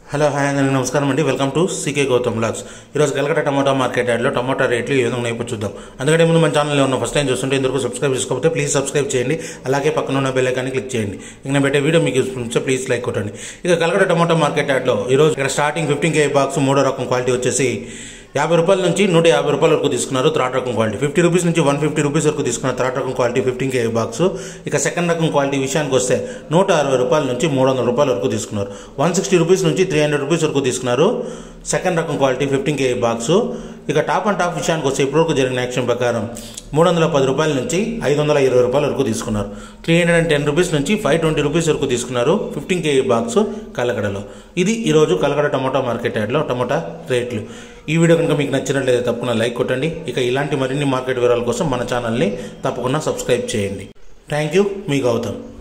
hello hi అందరికీ నమస్కారం అండి welcome to CK Gautam vlogs ఈరోజు కలకట్ట టమాటా మార్కెట్ యాడ్లో టమాటా రేట్లు ఏ విధంగా ఉన్నాయో చూద్దాం అందుకంటే ముందు మన ఛానల్లో ఉన్న ఫస్ట్ టైం చూస్తుంటే ఇందుకు సబ్స్క్రైబ్ చేసుకోకపోతే ప్లీజ్ సబ్స్క్రైబ్ చేయండి అలాగే పక్కన ఉన్న బెల్ ఐకాన్ని క్లిక్ చేయండి ఇక నేను పెట్టే వీడియో మీకు యూస్ఫుల్ ప్లీజ్ లైక్ కొట్టండి ఇక కలకట్ట టమాటా మార్కెట్ యాడ్లో ఈరోజు ఇక్కడ స్టార్టింగ్ ఫిఫ్టీన్ కే బాక్స్ మూడో రకం క్వాలిటీ వచ్చేసి యాభై రూపాయల నుంచి నూట యాభై రూపాయల వరకు తీసుకున్నారు థర్డ్ రకం క్వాలిటీ ఫిఫ్టీ రూపీస్ నుంచి వన్ ఫిఫ్టీ రూపీస్ వరకు తీసుకున్నారు థర్డ్ రకం క్వాలిటీ ఫిఫ్టీన్ కే బాక్స్ ఇక సెకండ్ రకం క్వాలిటీ విషయానికి వస్తే నూట అరవై రూపాయల నుంచి మూడు వందల రూపాయల వరకు తీసుకున్నారు వన్ సిక్స్టీ రూపీస్ నుంచి త్రీ హండ్రెడ్ రూపీస్ వరకు తీసుకున్నారు సెకండ్ రకం క్వాలిటీ ఫిఫ్టీన్ కే బాక్స్ ఇక టాప్ అండ్ టాప్ విషయానికి వస్తే ఇప్పటివరకు జరిగిన యాక్షన్ ప్రకారం మూడు వందల పది రూపాయల నుంచి ఐదు వందల ఇరవై రూపాయల వరకు తీసుకున్నారు three hundred and ten rupees నుంచి ఫైవ్ ట్వంటీ రూపీస్ వరకు తీసుకున్నారు ఫిఫ్టీన్ కే బాక్స్ కలకడలో ఇది ఈరోజు కలకడ టమోటా మార్కెట్ యాడ్లో టమోటా రేట్లు ఈ వీడియో కనుక మీకు నచ్చినట్లయితే తప్పకుండా లైక్ కొట్టండి ఇక ఇలాంటి మరిన్ని మార్కెట్ వివరాల కోసం మన ఛానల్ని తప్పకుండా సబ్స్క్రైబ్ చేయండి థ్యాంక్ యూ మీ గౌతమ్